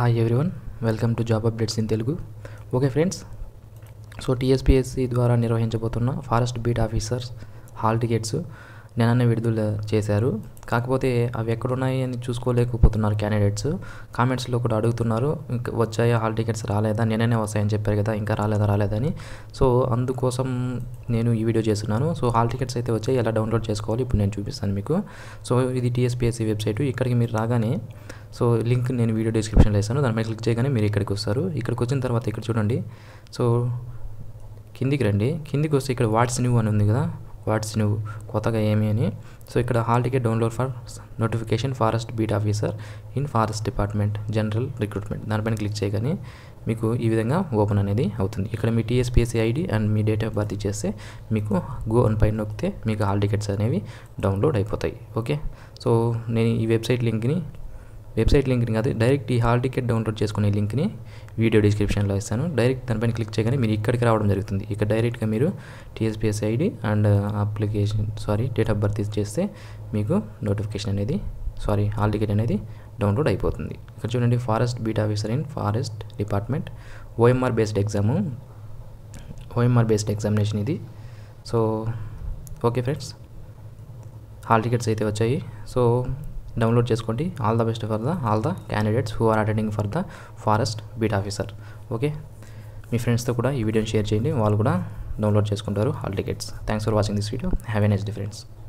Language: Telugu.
hi everyone welcome to job updates in Telugu okay friends so TSPSC ద్వారా నిర్వహించబోతున్న forest beat officers hall tickets నిన్ననే విడుదల చేశారు కాకపోతే అవి ఎక్కడున్నాయి అని చూసుకోలేకపోతున్నారు క్యాండిడేట్స్ కామెంట్స్లో కూడా అడుగుతున్నారు ఇంకా వచ్చాయా హాల్ టికెట్స్ రాలేదా నిన్ననే వస్తాయని చెప్పారు కదా ఇంకా రాలేదా రాలేదని సో అందుకోసం నేను ఈ వీడియో చేస్తున్నాను సో హాల్ టికెట్స్ అయితే వచ్చాయి ఎలా డౌన్లోడ్ చేసుకోవాలి ఇప్పుడు నేను చూపిస్తాను మీకు సో ఇది టీఎస్పిఎస్సి వెబ్సైట్ ఇక్కడికి మీరు రాగానే సో లింక్ నేను వీడియో డిస్క్రిప్షన్లో ఇస్తాను దాని మీద క్లిక్ చేయగానే మీరు ఇక్కడికి వస్తారు ఇక్కడికి వచ్చిన తర్వాత ఇక్కడ చూడండి సో కిందికి రండి కిందికి వస్తే ఇక్కడ వాట్స్ న్యూ అని ఉంది కదా వాట్స్ న్యూ కొత్తగా ఏమి అని సో ఇక్కడ hall ticket download for notification forest beat officer in forest department general recruitment దానిపైన క్లిక్ చేయగానే మీకు ఈ విధంగా ఓపెన్ అనేది అవుతుంది ఇక్కడ మీ టీఎస్పీఎస్సీ ఐడి అండ్ మీ డేట్ ఆఫ్ బర్త్ ఇచ్చేస్తే మీకు గో అని పైన నొక్కితే మీకు హాల్ టికెట్స్ అనేవి డౌన్లోడ్ అయిపోతాయి ఓకే సో నేను ఈ వెబ్సైట్ లింక్ని వెబ్సైట్ లింక్ని కాదు డైరెక్ట్ ఈ హాల్ టికెట్ డౌన్లోడ్ చేసుకునే లింక్ని వీడియో డిస్క్రిప్షన్లో ఇస్తాను డైరెక్ట్ దానిపైన క్లిక్ చేయగానే మీరు ఇక్కడికి రావడం జరుగుతుంది ఇక్కడ డైరెక్ట్గా మీరు TSPS ID and application sorry date of birth చేస్తే మీకు నోటిఫికేషన్ అనేది సారీ హాల్ టికెట్ అనేది డౌన్లోడ్ అయిపోతుంది ఇక్కడ చూడండి forest beat officer in forest department OMR based exam OMR based examination ఇది so okay friends hall tickets అయితే వచ్చాయి సో డౌన్లోడ్ చేసుకోండి all the best for the all the candidates who are attending for the forest beat officer okay మీ ఫ్రెండ్స్తో కూడా ఈ వీడియోని షేర్ చేయండి వాళ్ళు కూడా డౌన్లోడ్ చేసుకుంటారు hall tickets thanks for watching this video have a next friends